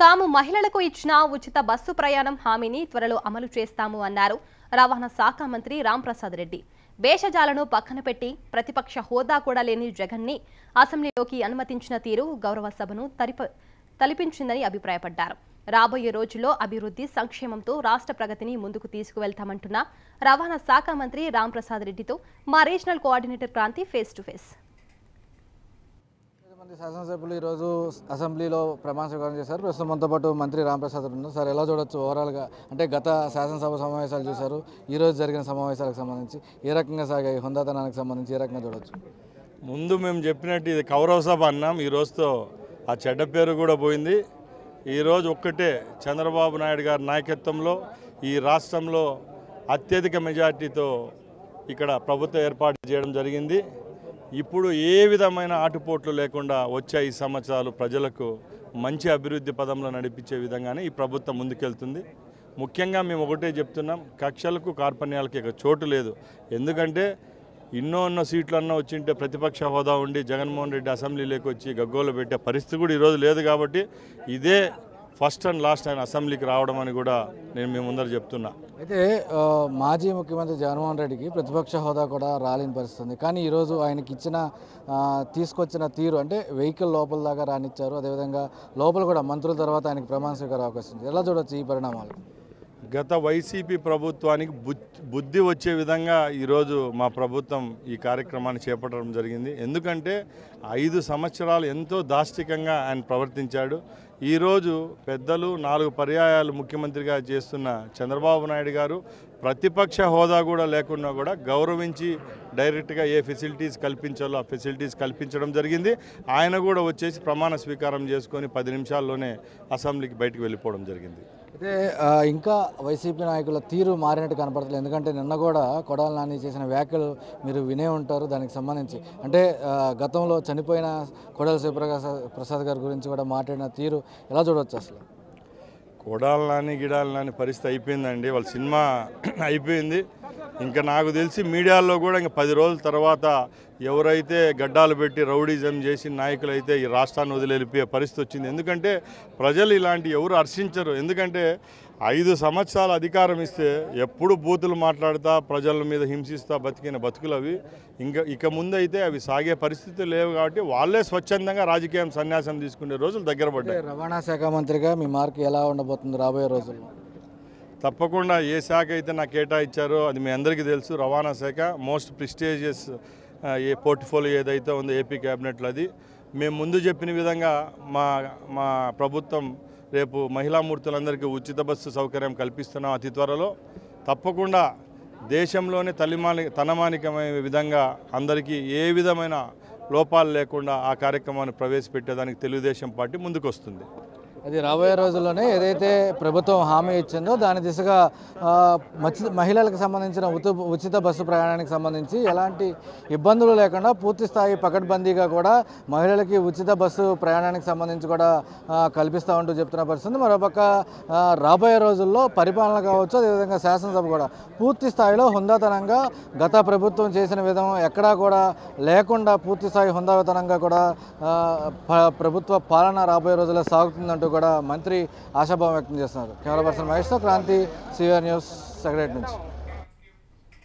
తాము మహిళలకు ఇచ్చిన ఉచిత బస్సు ప్రయాణం హామీని త్వరలో అమలు చేస్తాము అన్నారు రవాణా శాఖ మంత్రి రాంప్రసాద్ రెడ్డి భేషజాలను పక్కన పెట్టి ప్రతిపక్ష హోదా కూడా లేని జగన్ని అసెంబ్లీలోకి అనుమతించిన తీరు గౌరవ సభను తరిప తలిపించిందని అభిప్రాయపడ్డారు రాబోయే రోజుల్లో అభివృద్ధి సంక్షేమంతో రాష్ట్ర ప్రగతిని ముందుకు తీసుకువెళ్తామంటున్న రవాణా శాఖ మంత్రి రాంప్రసాద్ రెడ్డితో మా regional coordinator Kranthi face to face ఐదు మంది శాసనసభ్యులు ఈరోజు అసెంబ్లీలో ప్రమాణ స్వీకారం చేశారు ప్రస్తుతం మనతో పాటు మంత్రి రామప్రసాద్ ఉన్నారు సార్ ఎలా చూడొచ్చు ఓవరాల్గా అంటే గత శాసనసభ సమావేశాలు చూశారు ఈ రోజు జరిగిన సమావేశాలకు సంబంధించి ఏ రకంగా సాగాయి హుందాతనానికి సంబంధించి ఏ రకంగా చూడొచ్చు ముందు మేము చెప్పినట్టు ఇది కౌరవ సభ అన్నాం ఈ రోజుతో ఆ చెడ్డ పేరు కూడా పోయింది ఈరోజు ఒక్కటే చంద్రబాబు నాయుడు గారి నాయకత్వంలో ఈ రాష్ట్రంలో అత్యధిక మెజార్టీతో ఇక్కడ ప్రభుత్వం ఏర్పాటు చేయడం జరిగింది ఇప్పుడు ఏ విధమైన ఆటుపోట్లు లేకుండా వచ్చే ఈ సంవత్సరాలు ప్రజలకు మంచి అభివృద్ధి పదంలో నడిపించే విధంగానే ఈ ప్రభుత్వం ముందుకెళ్తుంది ముఖ్యంగా మేము ఒకటే చెప్తున్నాం కక్షలకు కార్పణ్యాలకి ఇక చోటు లేదు ఎందుకంటే ఎన్నో ఎన్నో సీట్లు అన్న వచ్చింటే ప్రతిపక్ష హోదా ఉండి జగన్మోహన్ రెడ్డి అసెంబ్లీలోకి వచ్చి గగ్గోలు పెట్టే పరిస్థితి కూడా ఈరోజు లేదు కాబట్టి ఇదే ఫస్ట్ అండ్ లాస్ట్ ఆయన అసెంబ్లీకి రావడం అని కూడా నేను మీ ముందర చెప్తున్నా అయితే ఆ, మాజీ ముఖ్యమంత్రి జగన్మోహన్ రెడ్డికి ప్రతిపక్ష హోదా కూడా రాలేని పరిస్థితి ఉంది కానీ ఈరోజు ఆయనకి ఇచ్చిన ఆ, తీసుకొచ్చిన తీరు అంటే వెహికల్ లోపల దాకా రానిచ్చారు అదేవిధంగా లోపల కూడా మంత్రుల తర్వాత ఆయనకి ప్రమాణ స్వీకారం అవకాశం ఉంది ఎలా చూడొచ్చు ఈ పరిణామాలు గత వైసీపీ ప్రభుత్వానికి బుద్ధి బుద్ధి వచ్చే విధంగా ఈరోజు మా ప్రభుత్వం ఈ కార్యక్రమాన్ని చేపట్టడం జరిగింది ఎందుకంటే ఐదు సంవత్సరాలు ఎంతో దాష్టికంగా ఆయన ప్రవర్తించాడు ఈరోజు పెద్దలు నాలుగు పర్యాయాలు ముఖ్యమంత్రిగా చేస్తున్న చంద్రబాబు నాయుడు గారు ప్రతిపక్ష హోదా కూడా లేకున్నా కూడా గౌరవించి డైరెక్ట్గా ఏ ఫెసిలిటీస్ కల్పించాలో ఆ ఫెసిలిటీస్ కల్పించడం జరిగింది ఆయన కూడా వచ్చేసి ప్రమాణ స్వీకారం చేసుకొని పది నిమిషాల్లోనే అసెంబ్లీకి బయటకు వెళ్ళిపోవడం జరిగింది అయితే ఆ, ఇంకా వైసీపీ నాయకుల తీరు మారినట్టు కనపడలేదు ఎందుకంటే నిన్న కూడా కొడాలి నాని చేసిన వ్యాఖ్యలు మీరు వినే ఉంటారు దానికి సంబంధించి అంటే ఆ, గతంలో చనిపోయిన కొడాలి శివప్రకాశ్ ప్రసాద్ గారి గురించి కూడా మాట్లాడిన తీరు ఎలా చూడవచ్చు అసలు కొడాలి నాని గిడాలి నాని పరిస్థితి అయిపోయిందండి వాళ్ళ సినిమా అయిపోయింది ఇంకా నాకు తెలిసి మీడియాలో కూడా ఇంకా పది రోజుల తర్వాత ఎవరైతే గడ్డాలు పెట్టి రౌడీజం చేసి నాయకులు అయితే ఈ రాష్ట్రాన్ని వదిలిపోయే పరిస్థితి వచ్చింది ఎందుకంటే ప్రజలు ఇలాంటి ఎవరు హర్షించరు ఎందుకంటే ఐదు సంవత్సరాలు అధికారం ఇస్తే ఎప్పుడు బూతులు మాట్లాడుతా ప్రజల మీద హింసిస్తా బతికిన బతుకులు అవి ఇంకా ఇక ముందు అయితే అవి సాగే పరిస్థితి లేవు కాబట్టి వాళ్ళే స్వచ్ఛందంగా రాజకీయం సన్యాసం తీసుకునే రోజులు దగ్గర పడ్డాయి అంటే రవాణా శాఖ మంత్రిగా మీ మార్క్ ఎలా ఉండబోతుంది రాబోయే రోజుల్లో తప్పకుండా ఏ శాఖ అయితే నాకు కేటాయించారో అది మీ అందరికీ తెలుసు రవాణా శాఖ మోస్ట్ ప్రిస్టేజియస్ ఏ పోర్ట్ఫోలియో ఏదైతే ఉందో ఏపీ క్యాబినెట్లో అది మేము ముందు చెప్పిన విధంగా మా మా ప్రభుత్వం రేపు మహిళామూర్తులందరికీ ఉచిత బస్సు సౌకర్యం కల్పిస్తున్నాం అతి త్వరలో తప్పకుండా దేశంలోనే తలిమాని తనమానికమైన విధంగా అందరికీ ఏ విధమైన లోపాలు లేకుండా ఆ కార్యక్రమాన్ని ప్రవేశపెట్టేదానికి తెలుగుదేశం పార్టీ ముందుకు వస్తుంది అది రాబోయే రోజుల్లోనే ఏదైతే ప్రభుత్వం హామీ ఇచ్చిందో దాని దిశగా ఆ, మచి- మహిళలకు సంబంధించిన ఉత ఉచిత బస్సు ప్రయాణానికి సంబంధించి ఎలాంటి ఇబ్బందులు లేకుండా పూర్తి స్థాయి పకడ్బందీగా కూడా మహిళలకి ఉచిత బస్సు ప్రయాణానికి సంబంధించి కూడా ఆ, కల్పిస్తూ ఉంటూ చెప్తున్న పరిస్థితి మరోపక్క ఆ, రాబోయే రోజుల్లో పరిపాలన కావచ్చు అదేవిధంగా శాసనసభ కూడా పూర్తి స్థాయిలో హుందాతనంగా గత ప్రభుత్వం చేసిన విధం ఎక్కడా కూడా లేకుండా పూర్తి స్థాయి హుందాతనంగా కూడా ఆ, ప- ప్రభుత్వ పాలన రాబోయే రోజుల్లో సాగుతుందంటూ కూడా మంత్రి ఆశాభావం వ్యక్తం చేస్తున్నారు కెమెరా పర్సన్ మహేష్తో క్రాంతి సివిఆర్ న్యూస్ సెక్రటరీ నుంచి